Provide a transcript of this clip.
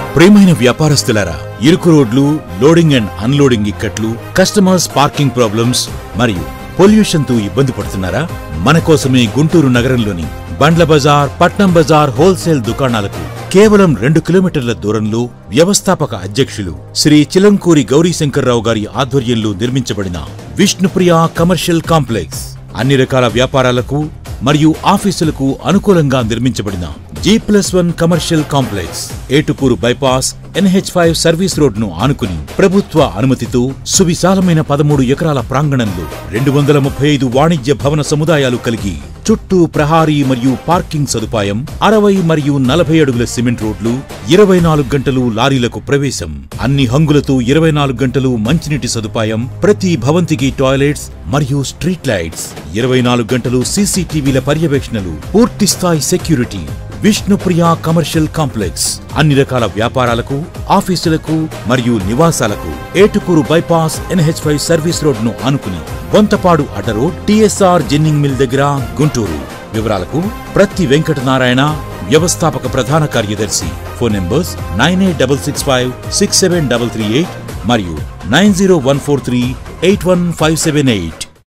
ప్రియమైన వ్యాపారస్తులారా ఇరుకు రోడ్లు లోడింగ్ అండ్ అన్లోడింగ్ ఇక్కట్లు కస్టమర్స్ పార్కింగ్ ప్రాబ్లమ్స్ మరియు పొల్యూషన్ తో ఇబ్బంది పడుతున్నారా మన కోసమే గుంటూరు నగరంలోని బండ్ల బజార్ పట్నం బజార్ హోల్సేల్ దుకాణాలకు కేవలం రెండు కిలోమీటర్ల దూరంలో వ్యవస్థాపక అధ్యక్షులు శ్రీ చిలంకూరి గౌరీశంకర్రావు గారి ఆధ్వర్యంలో నిర్మించబడిన విష్ణుప్రియ కమర్షియల్ కాంప్లెక్స్ అన్ని రకాల వ్యాపారాలకు మరియు ఆఫీసులకు అనుకూలంగా నిర్మించబడిన G plus one commercial complex Etukuru bypass NH five service road ను ఆనుకుని ప్రభుత్వ అనుమతితో సువిశాలమైన పదమూడు ఎకరాల ప్రాంగణంలో రెండు వందల ముప్పై ఐదు వాణిజ్య భవన సముదాయాలు కలిగి చుట్టూ ప్రహారీ మరియు పార్కింగ్ సదుపాయం అరవై మరియు నలభై అడుగుల సిమెంట్ రోడ్లు ఇరవై నాలుగు గంటలు లారీలకు ప్రవేశం అన్ని హంగులతో ఇరవై నాలుగు గంటలు మంచినీటి సదుపాయం ప్రతి భవంతికి టాయిలెట్స్ మరియు స్ట్రీట్ లైట్స్ ఇరవై నాలుగు గంటలు సీసీటీవీల పర్యవేక్షణలు పూర్తి స్థాయి సెక్యూరిటీ విష్ణుప్రియ కమర్షియల్ కాంప్లెక్స్ అన్ని రకాల వ్యాపారాలకు ఆఫీసులకు మరియు నివాసాలకు Etukuru bypass NH five service road ను ఆనుకుని బొంతపాడు అడ్డ రోడ్ టిఎస్ఆర్ జెన్నింగ్ మిల్ దగ్గర గుంటూరు వివరాలకు ప్రతి వెంకటనారాయణ వ్యవస్థాపక ప్రధాన కార్యదర్శి phone numbers nine eight double six five six seven double three eight మరియు nine zero one four three eight one five seven eight